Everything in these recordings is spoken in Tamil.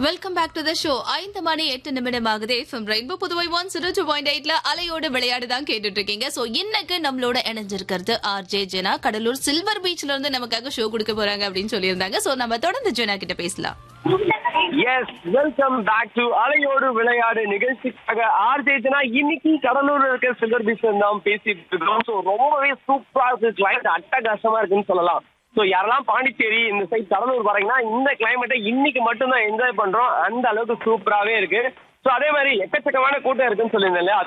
Welcome back to the show ஐந்து மணி எட்டு நிமிடம் ஆகுது FM rainbow Puduvai one zero two point எயிட்ல அலையோட விளையாடு தான் கேட்டுட்டு இருக்கீங்க சோ இன்னைக்கு நம்மளோட இணைஞ்சிருக்கிறது R J Jena Cuddalore silver பீச்ல இருந்து நமக்காக ஷோ கொடுக்க போறாங்க அப்படின்னு சொல்லியிருந்தாங்க சோ நம்ம தொடர்ந்து ஜெனா கிட்ட பேசலாம் எஸ் வெல்கம் பேக் டு அலையோடு விளையாடு நிகழ்ச்சிக்காக ஆர்ஜேஜனா இன்னைக்கு கடலூர்ல இருக்க சில்வர் பீச் தான் பேசிட்டு இருக்கோம் ஸோ ரொம்பவே சூப்பரா இருக்கு கிளைமேட் அட்டகாசமா இருக்குன்னு சொல்லலாம் ஸோ யாரெல்லாம் பாண்டிச்சேரி இந்த சைட் கடலூர் வரீங்கன்னா இந்த கிளைமேட்டை இன்னைக்கு மட்டும்தான் என்ஜாய் பண்றோம் அந்த அளவுக்கு சூப்பராகவே இருக்கு ஸோ அதே மாதிரி எக்கச்சக்கமான கூட்டம் இருக்குன்னு சொல்லியிருந்தேன் இல்லையா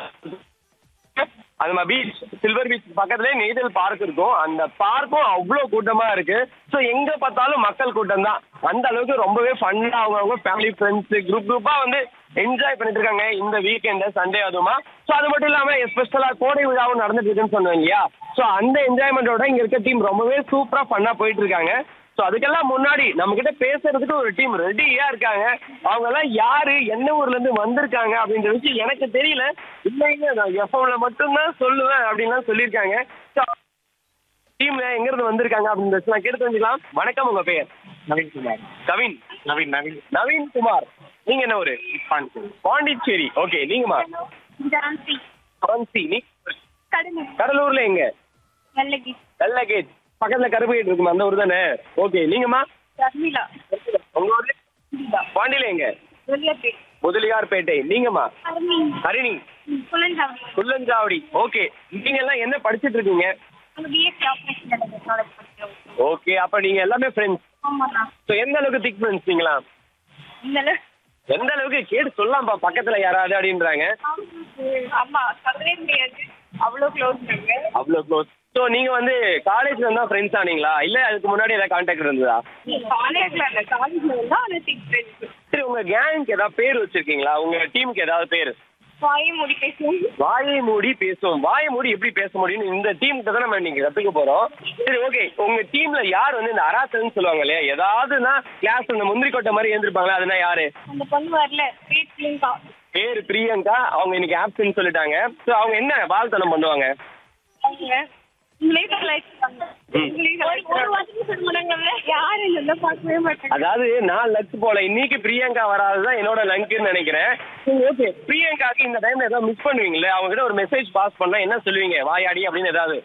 அது நம்ம பீச் சில்வர் பீச் பக்கத்துலயே நெய்தல் பார்க் இருக்கும் அந்த பார்க்கும் அவ்வளோ கூட்டமா இருக்கு ஸோ எங்க பார்த்தாலும் மக்கள் கூட்டம் தான் அந்த அளவுக்கு ரொம்பவே ஃபன்னா அவங்கவுங்க ஃபேமிலி ஃப்ரெண்ட்ஸ் குரூப் குரூப்பா வந்து என்ஜாய் பண்ணிட்டு இருக்காங்க இந்த வீக்கெண்ட் சண்டே அதுவுமா ஸோ அது மட்டும் இல்லாம எஸ்பெஷலா கோடை விழாவும் நடந்துட்டு இருக்குன்னு சொன்னோம் இல்லையா ஸோ அந்த என்ஜாய்மெண்டோட இங்க இருக்க டீம் ரொம்பவே சூப்பரா ஃபன்னா போயிட்டு இருக்காங்க ஸோ அதுக்கெல்லாம் முன்னாடி நம்ம கிட்ட பேசுறதுக்கு ஒரு டீம் ரெடியா இருக்காங்க அவங்க எல்லாம் யாரு என்ன ஊர்ல இருந்து வந்திருக்காங்க அப்படின்ற விஷயம் எனக்கு தெரியல இல்லைங்க நான் எஃப்எம்ல மட்டும்தான் சொல்லுவேன் அப்படின்லாம் சொல்லியிருக்காங்க ஸோ டீம்ல எங்க இருந்து வந்திருக்காங்க அப்படின்னு நான் கேட்டு தெரிஞ்சுக்கலாம் வணக்கம் உங்க பெயர் நவீன் குமார் கவின் நவீன் நவீன் நவீன் குமார் நீங்க என்ன ஊரு பாண்டிச்சேரி பாண்டிச்சேரி ஓகே நீங்கம்மா ஜான்சி பான்சி நீ கடலூர் கடலூர்ல எங்க வெள்ளகி நல்ல கேட் பக்கத்துல கருப்பு கேட் இருக்குமா அந்த ஊர் தானே ஓகே நீங்கம்மா தர்மிளா உங்க ஊர்ல பாண்டியில எங்க வெளியப்பேட் முதலியார்பேட்டை நீங்கம்மா அருமி ஹரிணி புலஞ்சாவடி குள்ளஞ்சாவடி ஓகே நீங்க எல்லாம் என்ன படிச்சிட்டு இருக்கீங்க அங்கே பிஎஸ்சி ஆப்ரேஷன் டெக்னாலஜி படிக்கிறோம் ஓகே அப்ப நீங்க எல்லாமே ஃப்ரெண்ட்ஸ் ஆமாண்ணா ஸோ எந்த அளவுக்கு திக் ஃப்ரெண்ட்ஸ் நீங்களா இந்த அளவு எந்த அளவுக்கு கேட்டு சொல்லலாம்ப்பா பக்கத்துல யாராவது அப்படின்றாங்க ஆமா சொல்லவே முடியாது அவ்வளோ க்ளோஸ் இருக்கு அவ்வளோ க்ளோஸ் ஸோ நீங்க வந்து காலேஜ்ல இருந்தா ஃப்ரெண்ட்ஸ் ஆனீங்களா இல்ல அதுக்கு முன்னாடி ஏதாவது கான்டாக்ட் இருந்ததா காலேஜ்ல இல்லை காலேஜ்ல இருந்தா அது சிக்ஸ் ஃப்ரெண்ட்ஸ் சரி உங்க கேங்க்கு ஏதாவது பேர் வச்சிருக்கீங்களா உங்க டீமுக்கு ஏதாவது பேர் வாயை மூடி பேசுவோம் வாயை மூடி பேசுவோம் வாயை மூடி எப்படி பேச முடியும்னு இந்த டீம் கிட்ட தான் நம்ம இன்னைக்கு கத்துக்க போறோம் சரி ஓகே உங்க டீம்ல யார் வந்து இந்த அராசல்னு சொல்லுவாங்க இல்லையா ஏதாவதுன்னா கிளாஸ் இந்த முந்திரி கொட்டை மாதிரி எழுந்திருப்பாங்களா அதுனா யாரு அந்த பொண்ணு வரல ஸ்வீட் பிளிங்கா பேரு பிரியங்கா அவங்க இன்னைக்கு ஆப்சன் சொல்லிட்டாங்க ஸோ அவங்க என்ன வாழ்த்தனம் பண்ணுவாங்க அவங்க உங்களே கலாய்ச்சிட்டாங்க ம். ஒரு வாரத்துக்கு சொல்ல மாட்டாங்கல்ல யாரும் இல்லை பார்க்கவே மாட்டாங்க அதாவது நான் லக் போல இன்னைக்கு பிரியங்கா வராதுதான் என்னோட லங்க்னு நினைக்கிறேன் ஓகே பிரியங்காக்கு இந்த டைம்ல ஏதாவது மிஸ் பண்ணுவீங்களே அவங்க கிட்ட ஒரு மெசேஜ் பாஸ் பண்ணா என்ன சொல்லுவீங்க வாயாடி அப்படின்னு ஏதாவது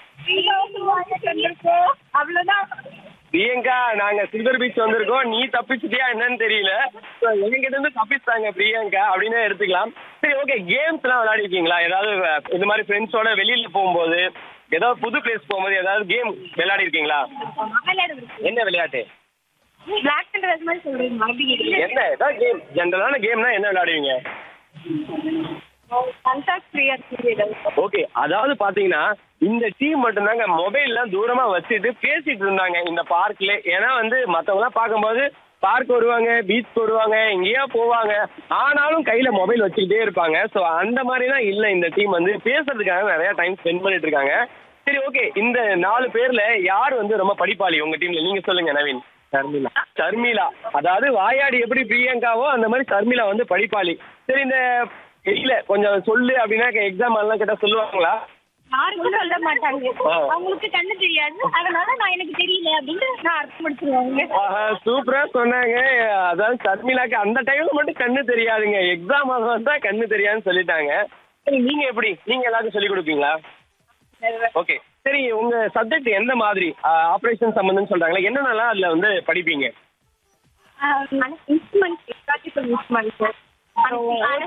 அவ்வளவுதான் பிரியங்கா நாங்க சில்வர் பீச் வந்திருக்கோம் நீ தப்பிச்சிட்டியா என்னன்னு தெரியல So, எங்ககிட்ட இருந்து தப்பிச்சிட்டாங்க பிரியங்கா அப்படின்னு எடுத்துக்கலாம் சரி ஓகே கேம்ஸ் எல்லாம் விளையாடிருக்கீங்களா ஏதாவது அஹ், இந்த மாதிரி ஃப்ரெண்ட்ஸோட வெளியில போகும்போது ஏதாவது புது பிளேஸ் போகும்போது ஏதாவது கேம் விளையாடி இருக்கீங்களா என்ன விளையாட்டு பிளாக் அண்ட் ரெட் மாதிரி சொல்றீங்க அப்படி என்ன ஏதாவது கேம் ஜென்ரலான கேம்னா என்ன விளையாடுவீங்க கண்டாக்ட் ஃப்ரீயா இருக்கு ஓகே அதாவது பாத்தீங்கன்னா இந்த டீம் மட்டும்தாங்க மொபைல்லாம் தூரமா வச்சுட்டு பேசிட்டு இருந்தாங்க இந்த பார்க்ல ஏன்னா வந்து மத்தவங்க எல்லாம் பார்க்கும்போது பார்க் வருவாங்க பீச் வருவாங்க எங்கேயா போவாங்க ஆனாலும் கையில மொபைல் வச்சுக்கிட்டே இருப்பாங்க ஸோ அந்த மாதிரி தான் இல்லை இந்த டீம் வந்து பேசுறதுக்காக நிறைய டைம் ஸ்பெண்ட் பண்ணிட்டு இருக்காங்க சரி ஓகே இந்த நாலு பேர்ல யார் வந்து ரொம்ப படிப்பாளி உங்க டீம்ல நீங்க சொல்லுங்க நவீன் ஷர்மிளா சர்மிளா அதாவது வாயாடி எப்படி பிரியங்காவோ அந்த மாதிரி சர்மிளா வந்து படிப்பாளி சரி இந்த இல்ல கொஞ்சம் சொல்லு அப்படின்னா எக்ஸாம் எல்லாம் கேட்டா சொல்லுவாங்களா யாருக்கும் சொல்ல மாட்டாங்க ஆ. அவங்களுக்கு கண்ணு தெரியாது அதனால நான் எனக்கு தெரியல அப்படின்னு நான் அர்த்தம் முடிச்சிருவாங்க ஆஹா, சூப்பரா சொன்னாங்க அதாவது சர்மிளாக்கு அந்த டைம்ல மட்டும் கண்ணு தெரியாதுங்க எக்ஸாம் வந்தா கண்ணு தெரியாதுன்னு சொல்லிட்டாங்க சரி நீங்க எப்படி நீங்க எல்லாருக்கும் சொல்லி கொடுப்பீங்களா ஓகே சரி உங்க சப்ஜெக்ட் எந்த மாதிரி ஆபரேஷன் சம்பந்தம்னு சொல்றாங்களா என்னென்னலாம் அதுல வந்து படிப்பீங்க இன்ஸ்ட்ருமெண்ட் இன்ஸ்ட்ருமெண்ட்